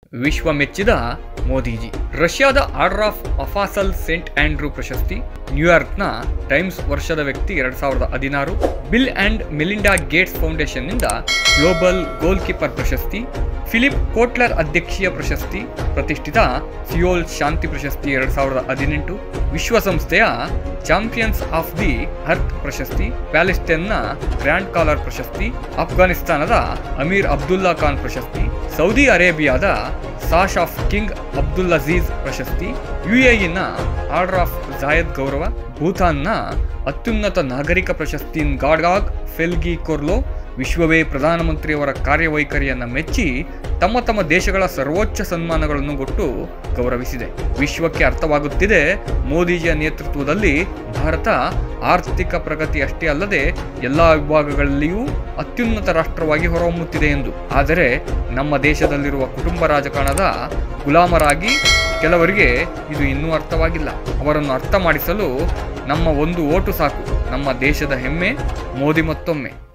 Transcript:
ವಿಶ್ವ ಮೆಚ್ಚಿದ ಮೋದಿಜಿ ರಷ್ಯಾದ order of apostle saint Andrew ಪ್ರಶಸ್ತಿ ನ್ಯೂಯಾರ್ಕ್ನ ಟೈಮ್ಸ್ ವರ್ಷದ ವ್ಯಕ್ತಿ ಎರಡ್ ಸಾವಿರದ ಹದಿನಾರು ಬಿಲ್ ಅಂಡ್ ಮೆಲಿಂಡಾ ಗೇಟ್ಸ್ ಫೌಂಡೇಶನ್ನಿಂದ ಗ್ಲೋಬಲ್ ಗೋಲ್ ಕೀಪರ್ ಪ್ರಶಸ್ತಿ ಫಿಲಿಪ್ ಕೋಟ್ಲರ್ ಅಧ್ಯಕ್ಷೀಯ ಪ್ರಶಸ್ತಿ ಪ್ರತಿಷ್ಠಿತ ಸಿಯೋಲ್ ಶಾಂತಿ ಪ್ರಶಸ್ತಿ ಎರಡ್ ಸಾವಿರದ ಹದಿನೆಂಟು ವಿಶ್ವಸಂಸ್ಥೆಯ ಚಾಂಪಿಯನ್ಸ್ ಆಫ್ ದಿ ಅರ್ತ್ ಪ್ರಶಸ್ತಿ ಪ್ಯಾಲೆಸ್ಟೈನ್ನ ಗ್ರ್ಯಾಂಡ್ ಕಾಲರ್ ಪ್ರಶಸ್ತಿ ಅಫ್ಘಾನಿಸ್ತಾನದ ಅಮೀರ್ ಅಬ್ದುಲ್ಲಾ ಖಾನ್ ಪ್ರಶಸ್ತಿ ಸೌದಿ ಅರೇಬಿಯಾದ sash of King Abdul Aziz ಪ್ರಶಸ್ತಿ ಯುಎಇನ ಆರ್ಡರ್ ಆಫ್ ಜಾಯದ್ ಗೌರವ ಭೂತಾನ್ನ ಅತ್ಯುನ್ನತ ನಾಗರಿಕ ಪ್ರಶಸ್ತಿ ಗಾಡ್ಗಾಗ್ ಫೆಲ್ಗಿ ಕೊರ್ಲೋ ವಿಶ್ವವೇ ಪ್ರಧಾನಮಂತ್ರಿಯವರ ಕಾರ್ಯವೈಖರಿಯನ್ನು ಮೆಚ್ಚಿ ತಮ್ಮ ತಮ್ಮ ದೇಶಗಳ ಸರ್ವೋಚ್ಚ ಸನ್ಮಾನಗಳನ್ನು ಕೊಟ್ಟು ಗೌರವಿಸಿದೆ ವಿಶ್ವಕ್ಕೆ ಅರ್ಥವಾಗುತ್ತಿದೆ ಮೋದಿಜಿಯ ನೇತೃತ್ವದಲ್ಲಿ ಭಾರತ ಆರ್ಥಿಕ ಪ್ರಗತಿ ಅಷ್ಟೇ ಅಲ್ಲದೆ ಎಲ್ಲ ವಿಭಾಗಗಳಲ್ಲಿಯೂ ಅತ್ಯುನ್ನತ ರಾಷ್ಟ್ರವಾಗಿ ಹೊರಹೊಮ್ಮುತ್ತಿದೆ ಎಂದು ಆದರೆ ನಮ್ಮ ದೇಶದಲ್ಲಿರುವ ಕುಟುಂಬ ರಾಜಕಾರಣದ ಗುಲಾಮರಾಗಿ ಕೆಲವರಿಗೆ ಇದು ಇನ್ನೂ ಅರ್ಥವಾಗಿಲ್ಲ ಅವರನ್ನು ಅರ್ಥ ಮಾಡಿಸಲು ನಮ್ಮ ಒಂದು ಓಟು ಸಾಕು ನಮ್ಮ ದೇಶದ ಹೆಮ್ಮೆ ಮೋದಿ ಮತ್ತೊಮ್ಮೆ